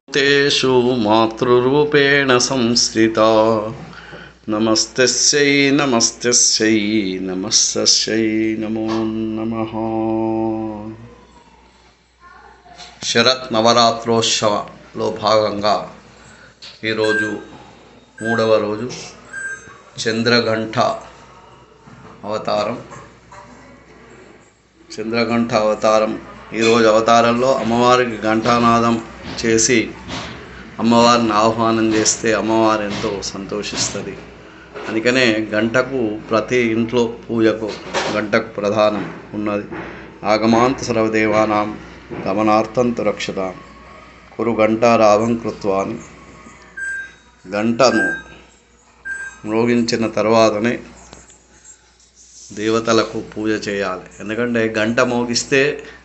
తేషు మాతృరూపేణ సంస్థిత నమస్తస్యై నమస్తస్యై నమస్తస్యై నమో నమః శరత్ నవరాత్రోత్సవలో భాగంగా ఈరోజు మూడవ రోజు చంద్రగంఠ అవతారం చంద్రగంఠ అవతారం ఈరోజు అవతారంలో అమ్మవారికి ఘంటానాదం చేసి అమ్మవారిని ఆహ్వానం చేస్తే అమ్మవారు ఎంతో సంతోషిస్తుంది అందుకనే గంటకు ప్రతి ఇంట్లో పూజకు గంటకు ప్రధానం ఉన్నది ఆగమాంత సర్వదేవానాం గమనార్థంతు రక్షతాం కురు గంటారావం కృత్వాని గంటను మ్రోగించిన తర్వాతనే దేవతలకు పూజ చేయాలి ఎందుకంటే గంట మోగిస్తే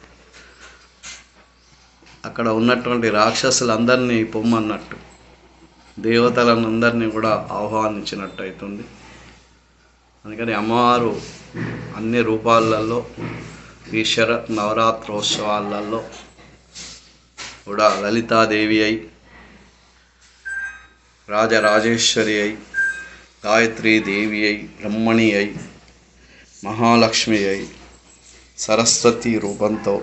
అక్కడ ఉన్నటువంటి రాక్షసులందరినీ పొమ్మన్నట్టు దేవతలను అందరినీ కూడా ఆహ్వానించినట్టు అవుతుంది అందుకని అమ్మవారు అన్ని రూపాలలో ఈ శరత్ నవరాత్రోత్సవాలలో కూడా లలితాదేవి అయి రాజరాజేశ్వరి అయి గాయత్రీదేవి అయి బ్రహ్మణి అయి మహాలక్ష్మి అయి సరస్వతి రూపంతో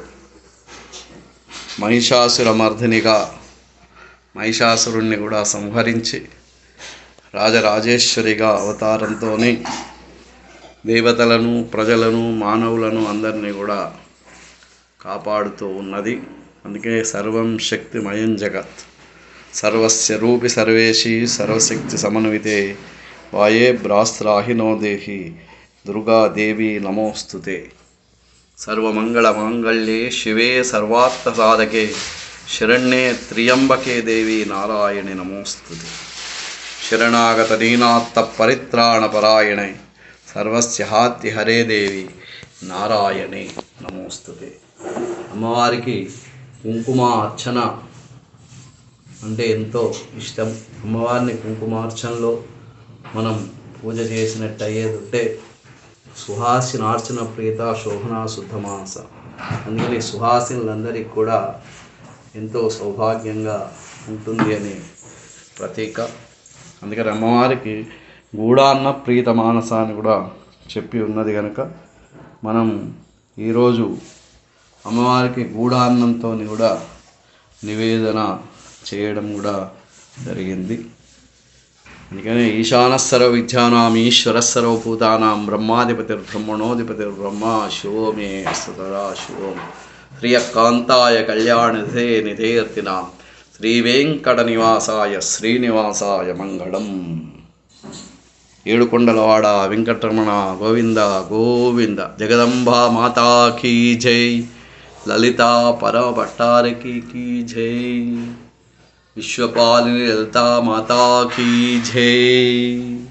మహిషాసురమర్దినిగా మహిషాసురుణ్ణి కూడా సంహరించి రాజరాజేశ్వరిగా అవతారంతో దేవతలను ప్రజలను మానవులను అందరినీ కూడా కాపాడుతూ ఉన్నది అందుకే సర్వం శక్తిమయం జగత్ సర్వస్య రూపి సర్వేషి సర్వశక్తి సమన్వితే వాయే బ్రాస్త్రాహినో దేహి దుర్గాదేవి నమోస్తుతే సర్వమంగళమాంగళ్యే శివే సర్వార్థసాధకే శరణ్యే త్రియంబకే దేవి నారాయణి నమోస్తుతే శరణాగత దీనాత్త పరిత్రాణపరాయణే సర్వస్య హాతి హరే దేవి నారాయణే నమోస్తుతే అమ్మవారికి కుంకుమ అర్చన అంటే ఎంతో ఇష్టం అమ్మవారిని కుంకుమార్చనలో మనం పూజ చేసినట్టు అయ్యేది ఉంటే సుహాసినార్చన ప్రీత శోభన శుద్ధమాస అందుకని సుహాసినులందరికీ కూడా ఎంతో సౌభాగ్యంగా ఉంటుంది అని ప్రతీక అందుకని అమ్మవారికి గూడాన్న ప్రీత మానస అని కూడా చెప్పి ఉన్నది కనుక మనం ఈరోజు అమ్మవారికి గూడాన్నంతో కూడా నివేదన చేయడం కూడా జరిగింది అందుకని ఈశానస్సర్వ విద్యానాం ఈశ్వరస్సర్వ భూతానాం బ్రహ్మాధిపతిర్ బ్రహ్మణోధిపతిర్ బ్రహ్మ శివో మే సదా శివోం శ్రీయకాంతాయ కళ్యాణిధే నిధేర్తినాం శ్రీ వెంకట నివాసాయ శ్రీనివాసాయ మంగళం ఏడుకొండలవాడ వెంకటరమణ గోవింద గోవింద జగదంబా మాతా కీ జై లలితా పరమ భట్టారకి కీ జై విశ్వపాలిని లలితా మాతా కీ జై